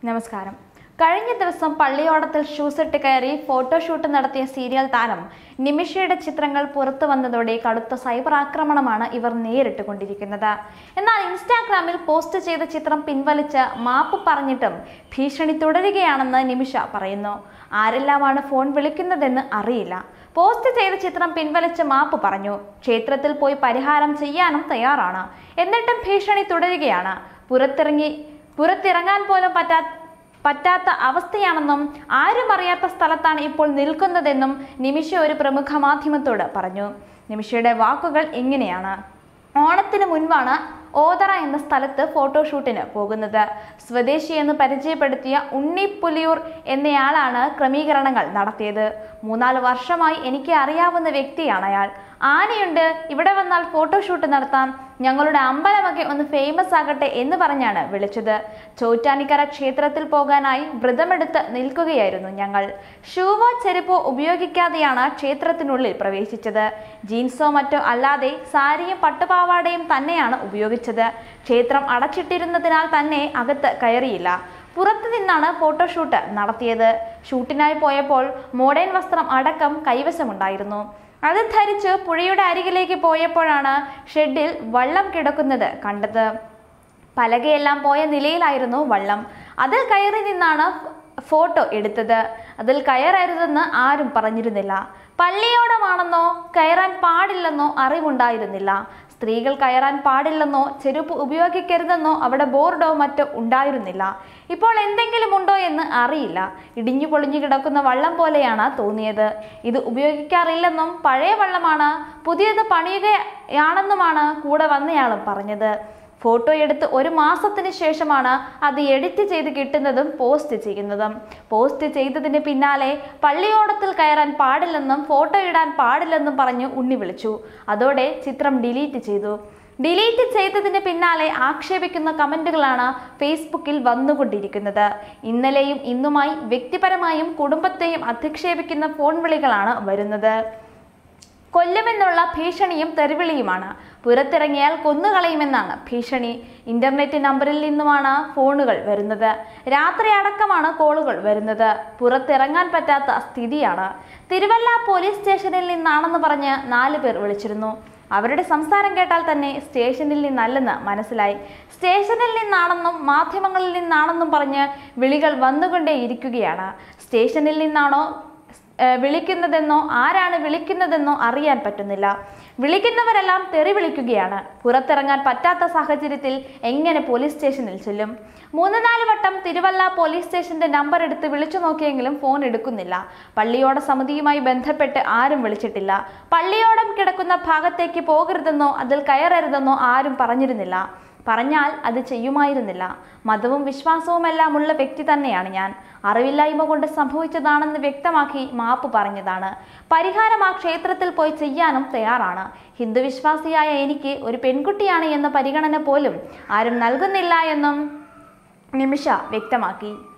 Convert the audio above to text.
നമസ്കാരം കഴിഞ്ഞ ദിവസം പള്ളിയോടത്തിൽ ഷൂസ് ഇട്ട് കയറി ഫോട്ടോഷൂട്ട് നടത്തിയ സീരിയൽ താരം നിമിഷയുടെ ചിത്രങ്ങൾ പുറത്തു വന്നതോടെ കടുത്ത സൈബർ ആക്രമണമാണ് ഇവർ നേരിട്ട് കൊണ്ടിരിക്കുന്നത് എന്നാൽ ഇൻസ്റ്റാഗ്രാമിൽ പോസ്റ്റ് ചെയ്ത ചിത്രം പിൻവലിച്ച് മാപ്പ് പറഞ്ഞിട്ടും ഭീഷണി തുടരുകയാണെന്ന് നിമിഷ പറയുന്നു ആരെല്ലാമാണ് ഫോൺ വിളിക്കുന്നതെന്ന് അറിയില്ല പോസ്റ്റ് ചെയ്ത ചിത്രം പിൻവലിച്ച് മാപ്പ് പറഞ്ഞു ക്ഷേത്രത്തിൽ പോയി പരിഹാരം ചെയ്യാനും തയ്യാറാണ് എന്നിട്ടും ഭീഷണി തുടരുകയാണ് പുറത്തിറങ്ങി പുറത്തിറങ്ങാൻ പോലും പറ്റാ പറ്റാത്ത അവസ്ഥയാണെന്നും ആരും അറിയാത്ത സ്ഥലത്താണ് ഇപ്പോൾ നിൽക്കുന്നതെന്നും നിമിഷ ഒരു പ്രമുഖ മാധ്യമത്തോട് പറഞ്ഞു നിമിഷയുടെ വാക്കുകൾ ഇങ്ങനെയാണ് ഓണത്തിന് മുൻപാണ് ഓതറ എന്ന സ്ഥലത്ത് ഫോട്ടോഷൂട്ടിന് പോകുന്നത് സ്വദേശി എന്ന് പരിചയപ്പെടുത്തിയ ഉണ്ണി പുലിയൂർ എന്നയാളാണ് ക്രമീകരണങ്ങൾ നടത്തിയത് മൂന്നാല് വർഷമായി എനിക്ക് അറിയാവുന്ന വ്യക്തിയാണ് അയാൾ ആനയുണ്ട് ഇവിടെ വന്നാൽ ഫോട്ടോഷൂട്ട് നടത്താം ഞങ്ങളുടെ അമ്പലമൊക്കെ ഒന്ന് ഫേമസ് ആകട്ടെ എന്ന് പറഞ്ഞാണ് വിളിച്ചത് ചോറ്റാനിക്കര ക്ഷേത്രത്തിൽ പോകാനായി വ്രതമെടുത്ത് നിൽക്കുകയായിരുന്നു ഞങ്ങൾ ഷൂവോ ചെരുപ്പോ ഉപയോഗിക്കാതെയാണ് ക്ഷേത്രത്തിനുള്ളിൽ പ്രവേശിച്ചത് ജീൻസോ മറ്റോ അല്ലാതെ സാരിയും പട്ടുപാവാടയും തന്നെയാണ് ഉപയോഗിച്ചത് ക്ഷേത്രം അടച്ചിട്ടിരുന്നതിനാൽ തന്നെ അകത്ത് കയറിയില്ല പുറത്തു നിന്നാണ് ഫോട്ടോഷൂട്ട് നടത്തിയത് ഷൂട്ടിനായി പോയപ്പോൾ മോഡേൺ വസ്ത്രം അടക്കം കൈവശമുണ്ടായിരുന്നു അത് ധരിച്ച് പുഴയുടെ അരികിലേക്ക് പോയപ്പോഴാണ് ഷെഡിൽ വള്ളം കിടക്കുന്നത് കണ്ടത് പലകയെല്ലാം പോയ നിലയിലായിരുന്നു വള്ളം അതിൽ കയറി നിന്നാണ് ഫോട്ടോ എടുത്തത് അതിൽ കയറരുതെന്ന് ആരും പറഞ്ഞിരുന്നില്ല പള്ളിയോടമാണെന്നോ കയറാൻ പാടില്ലെന്നോ അറിവുണ്ടായിരുന്നില്ല സ്ത്രീകൾ കയറാൻ പാടില്ലെന്നോ ചെരുപ്പ് ഉപയോഗിക്കരുതെന്നോ അവിടെ ബോർഡോ മറ്റോ ഉണ്ടായിരുന്നില്ല ഇപ്പോൾ എന്തെങ്കിലും ഉണ്ടോ എന്ന് അറിയില്ല ഇടിഞ്ഞു പൊളിഞ്ഞു കിടക്കുന്ന വള്ളം പോലെയാണ് തോന്നിയത് ഇത് ഉപയോഗിക്കാറില്ലെന്നും പഴയ വള്ളമാണ് പുതിയത് പണിയുകയാണെന്നുമാണ് കൂടെ വന്നയാളും പറഞ്ഞത് ഫോട്ടോ എടുത്ത് ഒരു മാസത്തിന് ശേഷമാണ് അത് എഡിറ്റ് ചെയ്ത് കിട്ടുന്നതും പോസ്റ്റ് ചെയ്യുന്നതും പോസ്റ്റ് ചെയ്തതിന് പിന്നാലെ പള്ളിയോടത്തിൽ കയറാൻ പാടില്ലെന്നും ഫോട്ടോ ഇടാൻ പാടില്ലെന്നും പറഞ്ഞു ഉണ്ണി വിളിച്ചു അതോടെ ചിത്രം ഡിലീറ്റ് ചെയ്തു ഡിലീറ്റ് ചെയ്തതിന് പിന്നാലെ ആക്ഷേപിക്കുന്ന കമന്റുകളാണ് ഫേസ്ബുക്കിൽ വന്നുകൊണ്ടിരിക്കുന്നത് ഇന്നലെയും ഇന്നുമായി വ്യക്തിപരമായും കുടുംബത്തെയും അധിക്ഷേപിക്കുന്ന ഫോൺ വിളികളാണ് വരുന്നത് കൊല്ലുമെന്നുള്ള ഭീഷണിയും തെരുവിളിയുമാണ് പുറത്തിറങ്ങിയാൽ കൊന്നുകളയുമെന്നാണ് ഭീഷണി ഇന്റർനെറ്റ് നമ്പറിൽ നിന്നുമാണ് ഫോണുകൾ വരുന്നത് രാത്രി അടക്കമാണ് കോളുകൾ വരുന്നത് പുറത്തിറങ്ങാൻ പറ്റാത്ത സ്ഥിതിയാണ് തിരുവല്ല പോലീസ് സ്റ്റേഷനിൽ നിന്നാണെന്ന് പറഞ്ഞ് നാല് പേർ വിളിച്ചിരുന്നു അവരുടെ സംസാരം കേട്ടാൽ തന്നെ സ്റ്റേഷനിൽ നിന്നല്ലെന്ന് മനസ്സിലായി സ്റ്റേഷനിൽ നിന്നാണെന്നും മാധ്യമങ്ങളിൽ നിന്നാണെന്നും പറഞ്ഞ് വിളികൾ വന്നുകൊണ്ടേയിരിക്കുകയാണ് സ്റ്റേഷനിൽ നിന്നാണോ ഏഹ് വിളിക്കുന്നതെന്നോ ആരാണ് വിളിക്കുന്നതെന്നോ അറിയാൻ പറ്റുന്നില്ല വിളിക്കുന്നവരെല്ലാം തെറി വിളിക്കുകയാണ് പുറത്തിറങ്ങാൻ പറ്റാത്ത സാഹചര്യത്തിൽ എങ്ങനെ പോലീസ് സ്റ്റേഷനിൽ ചെല്ലും മൂന്ന് നാല് വട്ടം തിരുവല്ല പോലീസ് സ്റ്റേഷന്റെ നമ്പർ എടുത്ത് വിളിച്ചു നോക്കിയെങ്കിലും ഫോൺ എടുക്കുന്നില്ല പള്ളിയോട സമിതിയുമായി ബന്ധപ്പെട്ട് ആരും വിളിച്ചിട്ടില്ല പള്ളിയോടം കിടക്കുന്ന ഭാഗത്തേക്ക് പോകരുതെന്നോ അതിൽ കയറരുതെന്നോ ആരും പറഞ്ഞിരുന്നില്ല പറഞ്ഞാൽ അത് ചെയ്യുമായിരുന്നില്ല മതവും വിശ്വാസവുമെല്ലാം ഉള്ള വ്യക്തി തന്നെയാണ് ഞാൻ അറിവില്ലായ്മ കൊണ്ട് സംഭവിച്ചതാണെന്ന് വ്യക്തമാക്കി മാപ്പ് പറഞ്ഞതാണ് പരിഹാരം ആ ക്ഷേത്രത്തിൽ പോയി ചെയ്യാനും തയ്യാറാണ് ഹിന്ദു വിശ്വാസിയായ എനിക്ക് ഒരു പെൺകുട്ടിയാണ് എന്ന പരിഗണന പോലും ആരും നൽകുന്നില്ല എന്നും നിമിഷ വ്യക്തമാക്കി